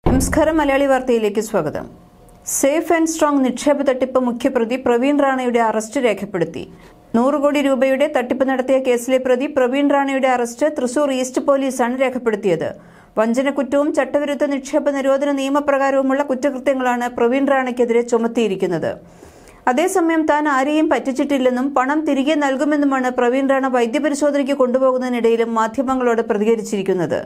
നമസ്കാരം മലയാളി വാർത്തയിലേക്ക് സ്വാഗതം സേഫ് ആൻഡ് സ്ട്രോങ് നിക്ഷേപ തട്ടിപ്പ് മുഖ്യപ്രതി പ്രവീൺ റാണയുടെ അറസ്റ്റ് രേഖപ്പെടുത്തി നൂറ് കോടി രൂപയുടെ തട്ടിപ്പ് നടത്തിയ കേസിലെ പ്രതി പ്രവീൺ റാണയുടെ അറസ്റ്റ് തൃശൂർ ഈസ്റ്റ് പോലീസാണ് രേഖപ്പെടുത്തിയത് വഞ്ചനക്കുറ്റവും ചട്ടവിരുദ്ധ നിക്ഷേപ നിരോധന നിയമപ്രകാരവുമുള്ള കുറ്റകൃത്യങ്ങളാണ് പ്രവീൺ റാണയ്ക്കെതിരെ ചുമത്തിയിരിക്കുന്നത് അതേസമയം താൻ ആരെയും പറ്റിച്ചിട്ടില്ലെന്നും പണം തിരികെ നൽകുമെന്നുമാണ് പ്രവീൺ റാണ വൈദ്യപരിശോധനയ്ക്ക് കൊണ്ടുപോകുന്നതിനിടയിലും മാധ്യമങ്ങളോട് പ്രതികരിച്ചിരിക്കുന്നത്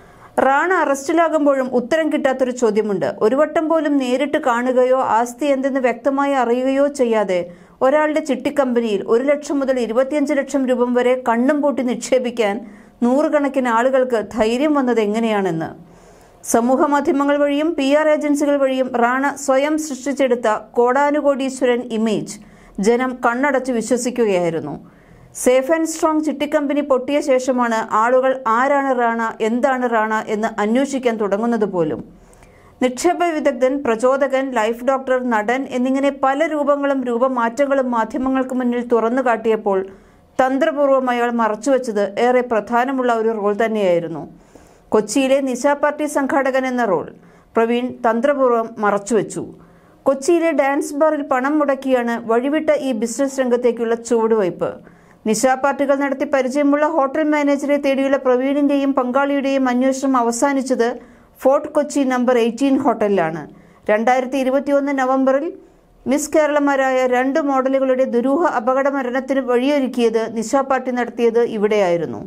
റാണ അറസ്റ്റിലാകുമ്പോഴും ഉത്തരം കിട്ടാത്തൊരു ചോദ്യമുണ്ട് ഒരു വട്ടം പോലും നേരിട്ട് കാണുകയോ ആസ്തി എന്തെന്ന് വ്യക്തമായി അറിയുകയോ ചെയ്യാതെ ഒരാളുടെ ചിട്ടിക്കമ്പനിയിൽ ഒരു ലക്ഷം മുതൽ ഇരുപത്തിയഞ്ച് ലക്ഷം രൂപ വരെ കണ്ണും പൂട്ടി നിക്ഷേപിക്കാൻ നൂറുകണക്കിന് ആളുകൾക്ക് ധൈര്യം വന്നത് എങ്ങനെയാണെന്ന് സമൂഹ മാധ്യമങ്ങൾ വഴിയും പി ആർ ഏജൻസികൾ വഴിയും റാണ സ്വയം സൃഷ്ടിച്ചെടുത്ത കോടാനുകോടീശ്വരൻ ഇമേജ് ജനം കണ്ണടച്ച് വിശ്വസിക്കുകയായിരുന്നു സേഫ് ആൻഡ് സ്ട്രോങ് ചിട്ടിക്കമ്പനി പൊട്ടിയ ശേഷമാണ് ആളുകൾ ആരാണ് റാണ എന്താണ് റാണ എന്ന് അന്വേഷിക്കാൻ തുടങ്ങുന്നത് പോലും നിക്ഷേപ വിദഗ്ധൻ പ്രചോദകൻ ലൈഫ് ഡോക്ടർ നടൻ എന്നിങ്ങനെ പല രൂപങ്ങളും രൂപമാറ്റങ്ങളും മാധ്യമങ്ങൾക്ക് മുന്നിൽ തുറന്നു കാട്ടിയപ്പോൾ തന്ത്രപൂർവ്വം അയാൾ മറച്ചുവെച്ചത് ഏറെ പ്രധാനമുള്ള ഒരു റോൾ തന്നെയായിരുന്നു കൊച്ചിയിലെ നിശാ പാർട്ടി സംഘാടകൻ എന്ന റോൾ പ്രവീൺ തന്ത്രപൂർവ്വം മറച്ചുവെച്ചു കൊച്ചിയിലെ ഡാൻസ് ബാറിൽ പണം മുടക്കിയാണ് വഴിവിട്ട ഈ ബിസിനസ് രംഗത്തേക്കുള്ള ചുവടുവയ്പ് നിശാ പാർട്ടികൾ നടത്തി പരിചയമുള്ള ഹോട്ടൽ മാനേജറെ തേടിയുള്ള പ്രവീണിന്റെയും പങ്കാളിയുടെയും അന്വേഷണം അവസാനിച്ചത് ഫോർട്ട് കൊച്ചി നമ്പർ എയ്റ്റീൻ ഹോട്ടലിലാണ് രണ്ടായിരത്തി ഇരുപത്തിയൊന്ന് നവംബറിൽ മിസ് കേരളമാരായ രണ്ട് മോഡലുകളുടെ ദുരൂഹ അപകട മരണത്തിന് വഴിയൊരുക്കിയത് നിശാ പാർട്ടി നടത്തിയത് ഇവിടെയായിരുന്നു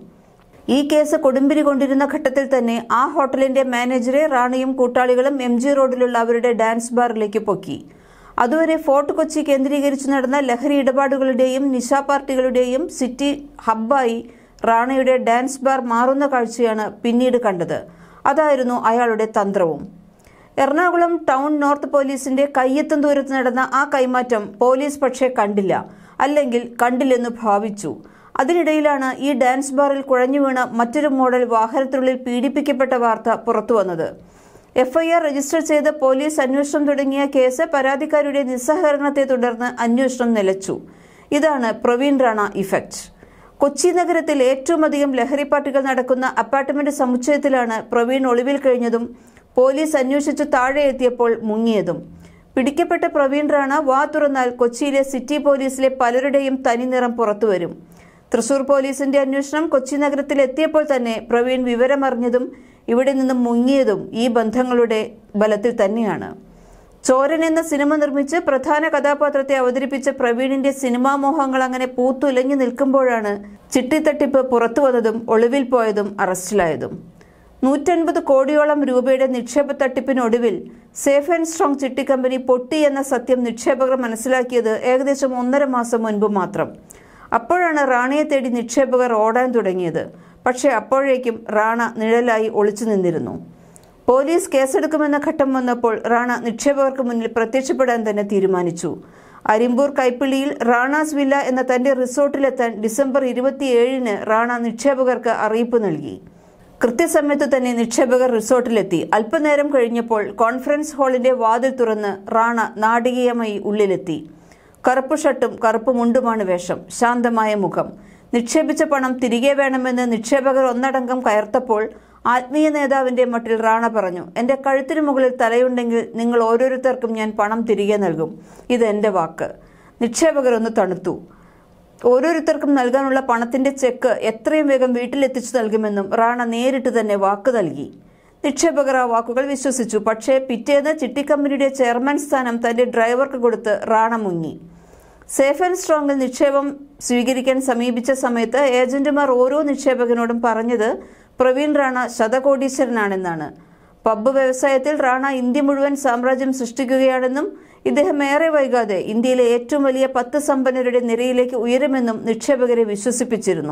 ഈ കേസ് കൊടുമ്പിരി കൊണ്ടിരുന്ന ഘട്ടത്തിൽ തന്നെ ആ ഹോട്ടലിന്റെ മാനേജറെ റാണിയും കൂട്ടാളികളും എം ജി റോഡിലുള്ള അവരുടെ ഡാൻസ് ബാറിലേക്ക് പൊക്കി അതുവരെ ഫോർട്ട് കൊച്ചി കേന്ദ്രീകരിച്ച് നടന്ന ലഹരി ഇടപാടുകളുടെയും നിശാ പാർട്ടികളുടെയും സിറ്റി ഹബ്ബായി റാണയുടെ ഡാൻസ് ബാർ മാറുന്ന കാഴ്ചയാണ് പിന്നീട് കണ്ടത് അതായിരുന്നു അയാളുടെ തന്ത്രവും എറണാകുളം ടൗൺ നോർത്ത് പോലീസിന്റെ കയ്യെത്തും ദൂരത്ത് നടന്ന ആ കൈമാറ്റം പോലീസ് പക്ഷേ കണ്ടില്ല അല്ലെങ്കിൽ കണ്ടില്ലെന്ന് ഭാവിച്ചു അതിനിടയിലാണ് ഈ ഡാൻസ് ബാറിൽ കുഴഞ്ഞു വീണ മറ്റൊരു മോഡൽ വാഹനത്തിനുള്ളിൽ പീഡിപ്പിക്കപ്പെട്ട വാർത്ത പുറത്തുവന്നത് എഫ്ഐആർ രജിസ്റ്റർ ചെയ്ത് പോലീസ് അന്വേഷണം തുടങ്ങിയ കേസ് പരാതിക്കാരുടെ നിസ്സഹകരണത്തെ തുടർന്ന് അന്വേഷണം നിലച്ചു ഇതാണ് പ്രവീൺ റാണ ഇഫക്റ്റ് കൊച്ചി നഗരത്തിൽ ഏറ്റവും അധികം ലഹരി പാർട്ടികൾ നടക്കുന്ന അപ്പാർട്ട്മെന്റ് സമുച്ചയത്തിലാണ് പ്രവീൺ ഒളിവിൽ കഴിഞ്ഞതും പോലീസ് അന്വേഷിച്ച് താഴെ എത്തിയപ്പോൾ മുങ്ങിയതും പിടിക്കപ്പെട്ട പ്രവീൺ റാണ വാ തുറന്നാൽ കൊച്ചിയിലെ സിറ്റി പോലീസിലെ പലരുടെയും തനിനിറം പുറത്തുവരും തൃശൂർ പോലീസിന്റെ അന്വേഷണം കൊച്ചി നഗരത്തിൽ എത്തിയപ്പോൾ തന്നെ പ്രവീൺ വിവരമറിഞ്ഞതും ഇവിടെ നിന്നും മുങ്ങിയതും ഈ ബന്ധങ്ങളുടെ ബലത്തിൽ തന്നെയാണ് ചോരൻ എന്ന സിനിമ നിർമ്മിച്ച് പ്രധാന കഥാപാത്രത്തെ അവതരിപ്പിച്ച പ്രവീണിന്റെ സിനിമാ മോഹങ്ങൾ അങ്ങനെ പൂത്തുലഞ്ഞു നിൽക്കുമ്പോഴാണ് ചിട്ടിത്തട്ടിപ്പ് പുറത്തുവന്നതും ഒളിവിൽ പോയതും അറസ്റ്റിലായതും നൂറ്റൻപത് കോടിയോളം രൂപയുടെ നിക്ഷേപ തട്ടിപ്പിനൊടുവിൽ സേഫ് ആൻഡ് സ്ട്രോങ് ചിട്ടി കമ്പനി പൊട്ടി എന്ന സത്യം നിക്ഷേപകർ മനസ്സിലാക്കിയത് ഏകദേശം ഒന്നര മാസം മുൻപ് മാത്രം അപ്പോഴാണ് റാണയെ തേടി നിക്ഷേപകർ ഓടാൻ തുടങ്ങിയത് പക്ഷേ അപ്പോഴേക്കും റാണ നിഴലായി ഒളിച്ചു നിന്നിരുന്നു പോലീസ് കേസെടുക്കുമെന്ന ഘട്ടം വന്നപ്പോൾ റാണ നിക്ഷേപകർക്ക് മുന്നിൽ പ്രത്യക്ഷപ്പെടാൻ തന്നെ തീരുമാനിച്ചു അരിമ്പൂർ കൈപ്പിള്ളിയിൽ റാണാസ് വില്ല എന്ന തന്റെ റിസോർട്ടിലെത്താൻ ഡിസംബർ ഇരുപത്തിയേഴിന് റാണ നിക്ഷേപകർക്ക് അറിയിപ്പ് നൽകി കൃത്യസമയത്ത് തന്നെ നിക്ഷേപകർ റിസോർട്ടിലെത്തി അല്പനേരം കഴിഞ്ഞപ്പോൾ കോൺഫറൻസ് ഹാളിന്റെ വാതിൽ തുറന്ന് റാണ നാടകീയമായി ഉള്ളിലെത്തി കറുപ്പ് ഷർട്ടും കറുപ്പ് മുണ്ടുമാണ് വേഷം ശാന്തമായ മുഖം നിക്ഷേപിച്ച പണം തിരികെ വേണമെന്ന് നിക്ഷേപകർ ഒന്നടങ്കം കയർത്തപ്പോൾ ആത്മീയ നേതാവിന്റെ മട്ടിൽ റാണ പറഞ്ഞു എന്റെ കഴുത്തിനു മുകളിൽ തലയുണ്ടെങ്കിൽ നിങ്ങൾ ഓരോരുത്തർക്കും ഞാൻ പണം തിരികെ നൽകും ഇത് എന്റെ വാക്ക് നിക്ഷേപകർ ഒന്ന് തണുത്തു ഓരോരുത്തർക്കും നൽകാനുള്ള പണത്തിന്റെ ചെക്ക് എത്രയും വേഗം വീട്ടിലെത്തിച്ചു നൽകുമെന്നും റാണ നേരിട്ട് തന്നെ വാക്ക് നൽകി നിക്ഷേപകർ ആ വാക്കുകൾ വിശ്വസിച്ചു പക്ഷേ പിറ്റേന്ന് ചിട്ടിക്കമ്പനിയുടെ ചെയർമാൻ സ്ഥാനം തന്റെ ഡ്രൈവർക്ക് കൊടുത്ത് റാണ മുങ്ങി സേഫ് ആൻഡ് സ്ട്രോങ്ങിൽ നിക്ഷേപം സ്വീകരിക്കാൻ സമീപിച്ച സമയത്ത് ഏജന്റുമാർ ഓരോ നിക്ഷേപകനോടും പറഞ്ഞത് പ്രവീൺ റാണ ശതകോടീശ്വരനാണെന്നാണ് പബ്ബ് വ്യവസായത്തിൽ റാണ ഇന്ത്യ മുഴുവൻ സാമ്രാജ്യം സൃഷ്ടിക്കുകയാണെന്നും ഇദ്ദേഹം ഏറെ വൈകാതെ ഇന്ത്യയിലെ ഏറ്റവും വലിയ പത്ത് സമ്പന്നരുടെ നിരയിലേക്ക് ഉയരുമെന്നും നിക്ഷേപകരെ വിശ്വസിപ്പിച്ചിരുന്നു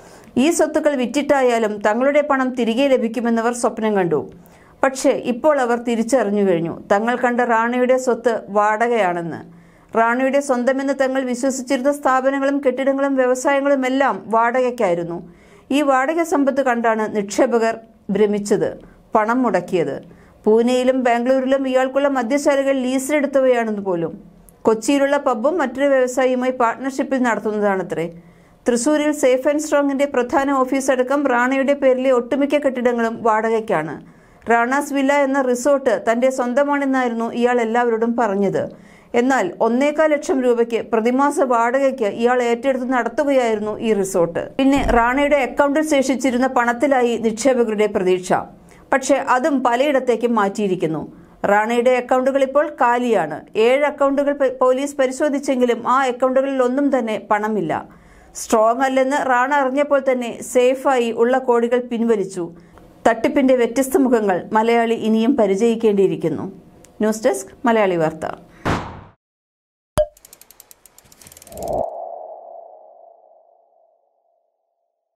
ഈ സ്വത്തുക്കൾ വിറ്റിട്ടായാലും തങ്ങളുടെ പണം തിരികെ ലഭിക്കുമെന്നവർ സ്വപ്നം കണ്ടു പക്ഷേ ഇപ്പോൾ അവർ തിരിച്ചറിഞ്ഞു കഴിഞ്ഞു തങ്ങൾ കണ്ട റാണയുടെ സ്വത്ത് വാടകയാണെന്ന് റാണയുടെ സ്വന്തമെന്ന് തങ്ങൾ വിശ്വസിച്ചിരുന്ന സ്ഥാപനങ്ങളും കെട്ടിടങ്ങളും വ്യവസായങ്ങളും എല്ലാം വാടകയ്ക്കായിരുന്നു ഈ വാടക സമ്പത്ത് കണ്ടാണ് നിക്ഷേപകർ ഭ്രമിച്ചത് പണം മുടക്കിയത് പൂനെയിലും ബാംഗ്ലൂരിലും ഇയാൾക്കുള്ള മദ്യശാലകൾ ലീസിലെടുത്തവയാണെന്ന് പോലും കൊച്ചിയിലുള്ള പബ്ബും മറ്റൊരു വ്യവസായിയുമായി പാർട്ട്ണർഷിപ്പിൽ നടത്തുന്നതാണത്രേ തൃശൂരിൽ സേഫ് ആൻഡ് സ്ട്രോങ്ങിന്റെ പ്രധാന ഓഫീസ് അടക്കം റാണയുടെ പേരിലെ ഒട്ടുമിക്ക കെട്ടിടങ്ങളും വാടകയ്ക്കാണ് റാണാസ് വില്ല എന്ന റിസോർട്ട് തന്റെ സ്വന്തമാണെന്നായിരുന്നു ഇയാൾ എല്ലാവരോടും പറഞ്ഞത് എന്നാൽ ഒന്നേകാൽ ലക്ഷം രൂപയ്ക്ക് പ്രതിമാസ വാടകയ്ക്ക് ഇയാൾ ഏറ്റെടുത്ത് നടത്തുകയായിരുന്നു ഈ റിസോർട്ട് പിന്നെ റാണയുടെ അക്കൗണ്ടിൽ ശേഷിച്ചിരുന്ന പണത്തിലായി നിക്ഷേപകരുടെ പ്രതീക്ഷ പക്ഷേ അതും പലയിടത്തേക്കും മാറ്റിയിരിക്കുന്നു റാണയുടെ അക്കൗണ്ടുകൾ ഇപ്പോൾ കാലിയാണ് ഏഴ് അക്കൗണ്ടുകൾ പ- പോലീസ് പരിശോധിച്ചെങ്കിലും ആ അക്കൗണ്ടുകളിൽ ഒന്നും തന്നെ പണമില്ല സ്ട്രോങ് അല്ലെന്ന് റാണ അറിഞ്ഞപ്പോൾ തന്നെ സേഫായി ഉള്ള കോടികൾ പിൻവലിച്ചു തട്ടിപ്പിന്റെ വ്യത്യസ്ത മുഖങ്ങൾ മലയാളി ഇനിയും പരിചയിക്കേണ്ടിയിരിക്കുന്നു ന്യൂസ് ഡെസ്ക് മലയാളി വാർത്ത